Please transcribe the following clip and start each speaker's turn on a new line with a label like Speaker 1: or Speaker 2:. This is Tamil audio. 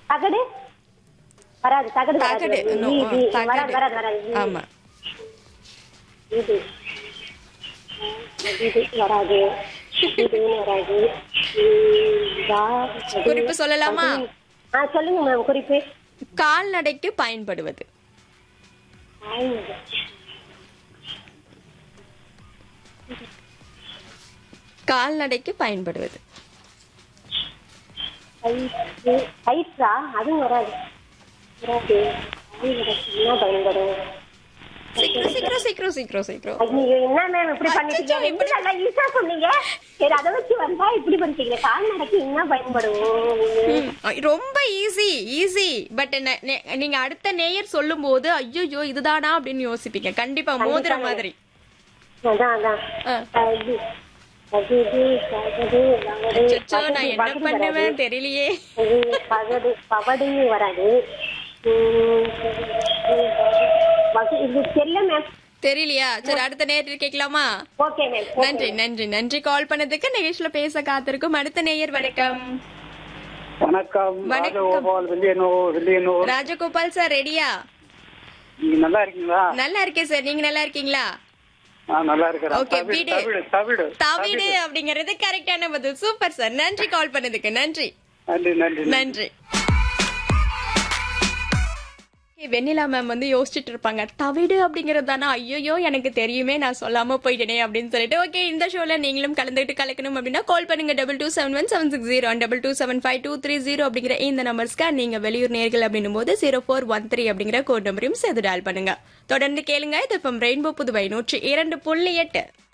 Speaker 1: தகடு வராது தகடு வராது
Speaker 2: தகடு no,
Speaker 1: வீதி
Speaker 2: தகடு.
Speaker 1: வராது வராது வராது வீதி.
Speaker 2: ஆமா
Speaker 1: வீதி வீதி வராது வீதின்னு வராது உம், வா-
Speaker 2: குறிப்பு சொல்லலாமா?
Speaker 1: ஆ சொல்லுங்க மேம் குறிப்பு
Speaker 2: கால்நடைக்கு பயன்படுவது
Speaker 1: ஆயுத.
Speaker 2: கால்நடைக்கு பயன்படுவது
Speaker 1: கயிற்று கயிற்றா அதுவும் வராது வராது ஆயுத என்ன பயன்படும்
Speaker 2: சீக்கிரம் சீக்கிரம் சீக்கிரம் சீக்கிரம் சீக்கிரம்
Speaker 1: ஐயோ என்ன மேம் இப்படி பண்ணிட்டீங்க
Speaker 2: அச்சச்சோ,
Speaker 1: ரெண்டு நல்லா ஈஸியா சொன்னீங்க சரி அதை வச்சு வந்தா இப்படி பண்ணிட்டீங்க கால்நடைக்கு என்ன பயன்படும்
Speaker 2: ம், ரொம்ப ஈஸி ஈஸி பட் நீங்க அடுத்த நேயர் சொல்லும் போது ஐயோ இதுதானா அப்படின்னு யோசிப்பீங்க கண்டிப்பா மோதிர மாதிரி
Speaker 1: அதான் அதான்
Speaker 2: ஆ.
Speaker 1: அது பகுடு பகடு வகடு
Speaker 2: அச்சச்சோ, நான் என்ன
Speaker 1: பகடு
Speaker 2: பண்ணுவேன் தெரியலையே
Speaker 1: வராது. இது பகடு பகடு வராது உம், வகு- இது தெரியல மேம்
Speaker 2: தெரியலையா சரி அடுத்த நேயர் கேட்கலாமா
Speaker 1: ஓகே மேம்
Speaker 2: நன்றி நன்றி நன்றி கால் பண்ணதுக்கு நிகழ்ச்சியில பேச காத்திருக்கும் அடுத்த நேயர் வணக்கம்
Speaker 3: வணக்கம்
Speaker 2: வணக்கம்.
Speaker 3: ராஜகோபால் வில்லியனூர் வில்லியனூர்
Speaker 2: ராஜகோபால் சார் ரெடியா
Speaker 3: நீங்க நல்லா இருக்கீங்களா
Speaker 2: நல்லா இருக்கேன் சார் நீங்க நல்லா இருக்கீங்களா
Speaker 3: நான் நல்லா இருக்கிறேன்
Speaker 2: Okay,
Speaker 3: தவிடு,
Speaker 2: வீடு.
Speaker 3: தவிடு தவிடு
Speaker 2: தவிடு அப்படிங்கறது கரெக்டான பதில் சூப்பர் சார் நன்றி கால் பண்ணதுக்கு நன்றி
Speaker 3: நன்றி நன்றி
Speaker 2: நன்றி ஏய், வெண்ணிலா மேம் வந்து யோசிச்சுட்டு இருப்பாங்க தவிடு அப்படிங்கிறது தானே ஐயோ எனக்கு தெரியுமே நான் சொல்லாம போயிட்டேனே அப்படின்னு சொல்லிட்டு ஓகே இந்த ஷோல நீங்களும் கலந்துட்டு கலக்கணும் அப்படின்னா கால் பண்ணுங்க double two seven one seven six zero double two seven five two three zero அப்படிங்கிற இந்த நம்பர்ஸ்க்கு நீங்க வெளியூர் நேர்கள் அப்படின்னும் போது ஜீரோ ஃபோர் ஒன் த்ரீ அப்படிங்கிற கோட் நம்பரையும் சேர்த்து டயல் பண்ணுங்க தொடர்ந்து கேளுங்க இது ரெயின்போ புதுவை நூற்றி இரண்டு புள்ளி எட்டு